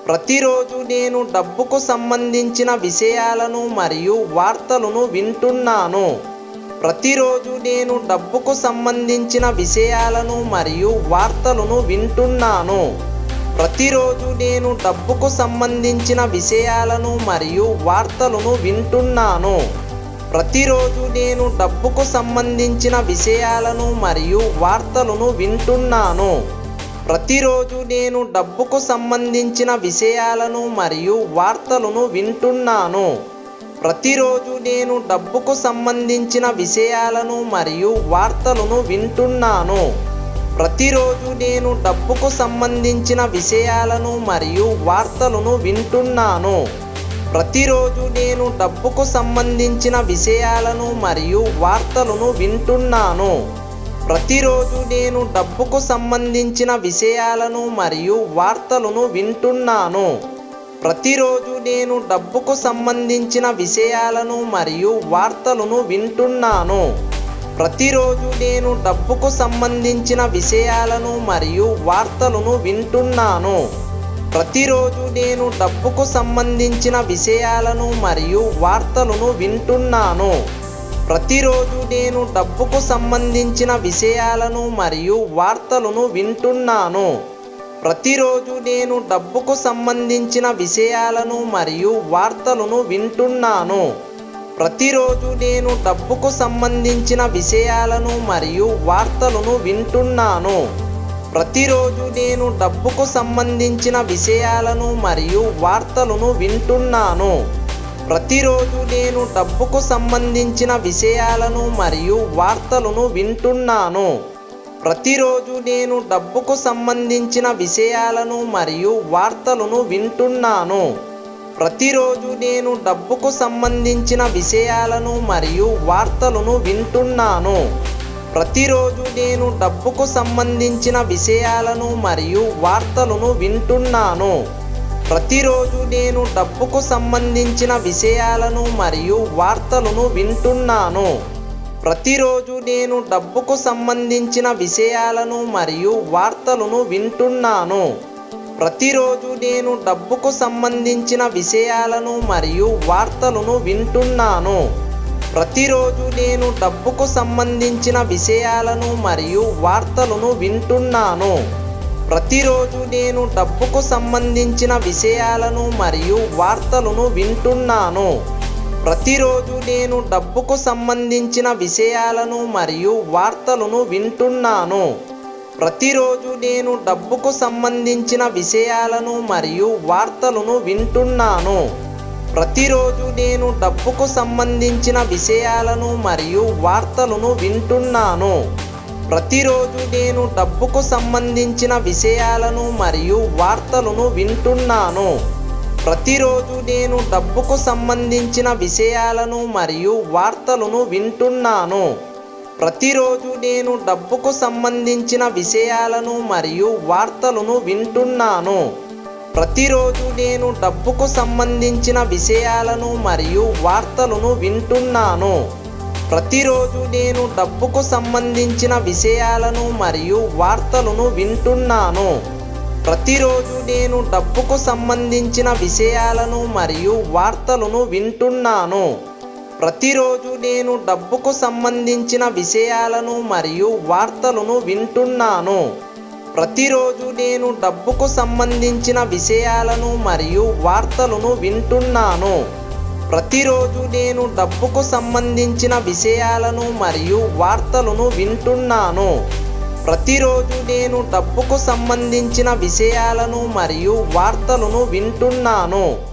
ప్రతిరోజు నేను డబ్బుకు సంబంధించిన విషయాలను మరియు వార్తలను వింటున్నాను ప్రతిరోజు నేను డబ్బుకు సంబంధించిన విషయాలను మరియు వార్తలను వింటున్నాను ప్రతిరోజు నేను డబ్బుకు సంబంధించిన విషయాలను మరియు వార్తలను వింటున్నాను ప్రతిరోజు నేను డబ్బుకు సంబంధించిన విషయాలను మరియు వార్తలను వింటున్నాను ప్రతిరోజు నేను డబ్బుకు సంబంధించిన విషయాలను మరియు వార్తలను వింటున్నాను ప్రతిరోజు నేను డబ్బుకు సంబంధించిన విషయాలను మరియు వార్తలను వింటున్నాను ప్రతిరోజు నేను డబ్బుకు సంబంధించిన విషయాలను మరియు వార్తలను వింటున్నాను ప్రతిరోజు నేను డబ్బుకు సంబంధించిన విషయాలను మరియు వార్తలను వింటున్నాను ప్రతిరోజు నేను డబ్బుకు సంబంధించిన విషయాలను మరియు వార్తలను వింటున్నాను ప్రతిరోజు నేను డబ్బుకు సంబంధించిన విషయాలను మరియు వార్తలను వింటున్నాను ప్రతిరోజు నేను డబ్బుకు సంబంధించిన విషయాలను మరియు వార్తలను వింటున్నాను ప్రతిరోజు నేను డబ్బుకు సంబంధించిన విషయాలను మరియు వార్తలను వింటున్నాను ప్రతిరోజు నేను డబ్బుకు సంబంధించిన విషయాలను మరియు వార్తలను వింటున్నాను ప్రతిరోజు నేను డబ్బుకు సంబంధించిన విషయాలను మరియు వార్తలను వింటున్నాను ప్రతిరోజు నేను డబ్బుకు సంబంధించిన విషయాలను మరియు వార్తలను వింటున్నాను ప్రతిరోజు నేను డబ్బుకు సంబంధించిన విషయాలను మరియు వార్తలను వింటున్నాను ప్రతిరోజు నేను డబ్బుకు సంబంధించిన విషయాలను మరియు వార్తలను వింటున్నాను ప్రతిరోజు నేను డబ్బుకు సంబంధించిన విషయాలను మరియు వార్తలను వింటున్నాను ప్రతిరోజు నేను డబ్బుకు సంబంధించిన విషయాలను మరియు వార్తలను వింటున్నాను ప్రతిరోజు నేను డబ్బుకు సంబంధించిన విషయాలను మరియు వార్తలను వింటున్నాను ప్రతిరోజు నేను డబ్బుకు సంబంధించిన విషయాలను మరియు వార్తలను వింటున్నాను ప్రతిరోజు నేను డబ్బుకు సంబంధించిన విషయాలను మరియు వార్తలను వింటున్నాను ప్రతిరోజు నేను డబ్బుకు సంబంధించిన విషయాలను మరియు వార్తలను వింటున్నాను ప్రతిరోజు నేను డబ్బుకు సంబంధించిన విషయాలను మరియు వార్తలను వింటున్నాను ప్రతిరోజు నేను డబ్బుకు సంబంధించిన విషయాలను మరియు వార్తలను వింటున్నాను ప్రతిరోజు నేను డబ్బుకు సంబంధించిన విషయాలను మరియు వార్తలను వింటున్నాను ప్రతిరోజు నేను డబ్బుకు సంబంధించిన విషయాలను మరియు వార్తలను వింటున్నాను ప్రతిరోజు నేను డబ్బుకు సంబంధించిన విషయాలను మరియు వార్తలను వింటున్నాను ప్రతిరోజు నేను డబ్బుకు సంబంధించిన విషయాలను మరియు వార్తలను వింటున్నాను ప్రతిరోజు నేను డబ్బుకు సంబంధించిన విషయాలను మరియు వార్తలను వింటున్నాను ప్రతిరోజు నేను డబ్బుకు సంబంధించిన విషయాలను మరియు వార్తలను వింటున్నాను ప్రతిరోజు నేను డబ్బుకు సంబంధించిన విషయాలను మరియు వార్తలను వింటున్నాను ప్రతిరోజు నేను డబ్బుకు సంబంధించిన విషయాలను మరియు వార్తలను వింటున్నాను ప్రతిరోజు నేను డబ్బుకు సంబంధించిన విషయాలను మరియు వార్తలను వింటున్నాను ప్రతిరోజు నేను డబ్బుకు సంబంధించిన విషయాలను మరియు వార్తలను వింటున్నాను ప్రతిరోజు నేను డబ్బుకు సంబంధించిన విషయాలను మరియు వార్తలను వింటున్నాను ప్రతిరోజు నేను డబ్బుకు సంబంధించిన విషయాలను మరియు వార్తలను వింటున్నాను ప్రతిరోజు నేను డబ్బుకు సంబంధించిన విషయాలను మరియు వార్తలను వింటున్నాను